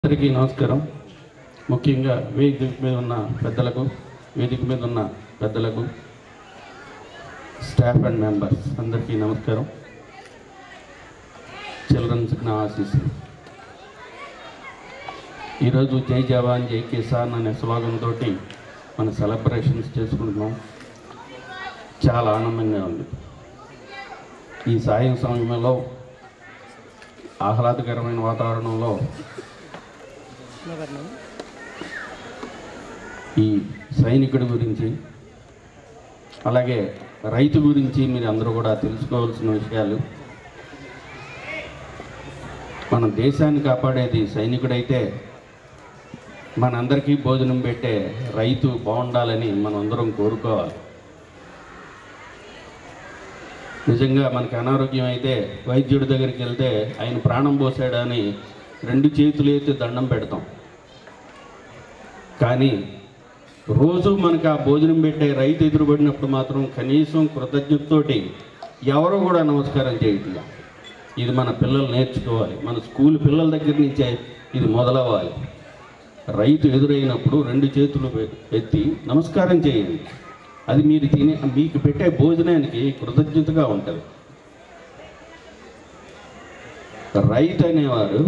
అందరికీ నమస్కారం ముఖ్యంగా వేదిక మీద ఉన్న పెద్దలకు వేదిక మీద ఉన్న పెద్దలకు స్టాఫ్ అండ్ మెంబర్స్ అందరికీ నమస్కారం చిల్డ్రన్స్కి నా ఆశీస్సులు ఈరోజు జై జవాన్ జై కిసాన్ అనే స్లోగన్ తోటి మన సెలబ్రేషన్స్ చేసుకుంటున్నాం చాలా ఆనందంగా ఉంది ఈ సాయం సమయంలో ఆహ్లాదకరమైన వాతావరణంలో ఈ సైనికుడి గురించి అలాగే రైతు గురించి మీరు అందరూ కూడా తెలుసుకోవాల్సిన విషయాలు మన దేశాన్ని కాపాడేది సైనికుడైతే మనందరికీ భోజనం పెట్టే రైతు బాగుండాలని మనం అందరం కోరుకోవాలి నిజంగా మనకి అనారోగ్యం అయితే వైద్యుడి దగ్గరికి వెళ్తే ఆయన ప్రాణం పోసాడని రెండు చేతులు ఎత్తి దండం పెడతాం కానీ రోజు మనకు ఆ భోజనం పెట్టే రైతు ఎదురుపడినప్పుడు మాత్రం కనీసం కృతజ్ఞతతోటి ఎవరు కూడా నమస్కారం చేయట్లేదు ఇది మన పిల్లలు నేర్చుకోవాలి మన స్కూల్ పిల్లల దగ్గర నుంచే ఇది మొదలవ్వాలి రైతు ఎదురైనప్పుడు రెండు చేతులు ఎత్తి నమస్కారం చేయండి అది మీరు తినే మీకు పెట్టే భోజనానికి కృతజ్ఞతగా ఉంటుంది రైతు అనేవారు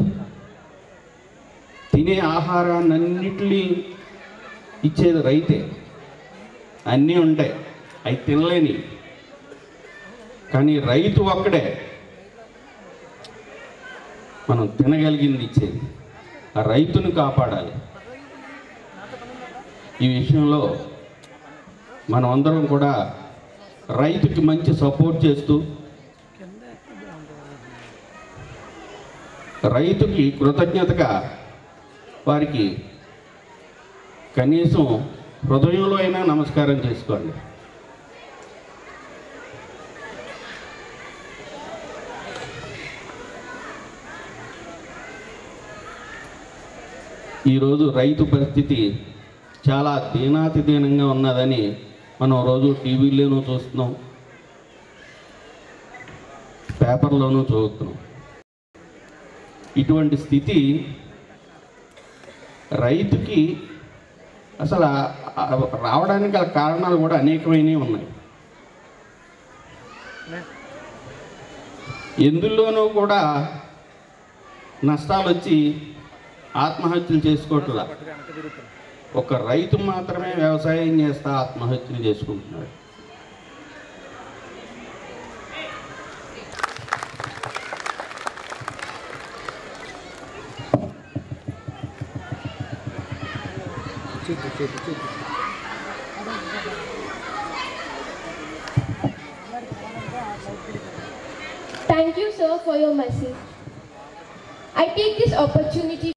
తినే ఆహారాన్నన్నిటినీ ఇచ్చేది రైతే అన్నీ ఉంటాయి అవి తినలేని కానీ రైతు ఒక్కడే మనం తినగలిగింది ఇచ్చేది ఆ రైతును కాపాడాలి ఈ విషయంలో మనం అందరం కూడా రైతుకి మంచి సపోర్ట్ చేస్తూ రైతుకి కృతజ్ఞతగా వారికి కనీసం హృదయంలో అయినా నమస్కారం చేసుకోండి ఈరోజు రైతు పరిస్థితి చాలా దీనాతి దీనంగా ఉన్నదని మనం రోజు టీవీలోనూ చూస్తున్నాం పేపర్లోనూ చదువుతున్నాం ఇటువంటి స్థితి రైతుకి అసలు ఆ- ఆ రావడానికి గల కారణాలు కూడా అనేకమైనవి ఉన్నాయి ఎందులోనూ కూడా నష్టాలు వచ్చి ఆత్మహత్యలు చేసుకోవట్లా ఒక రైతు మాత్రమే వ్యవసాయం చేస్తా ఆత్మహత్యలు చేసుకుంటున్నాడు Thank you, sir, for your message. I take this opportunity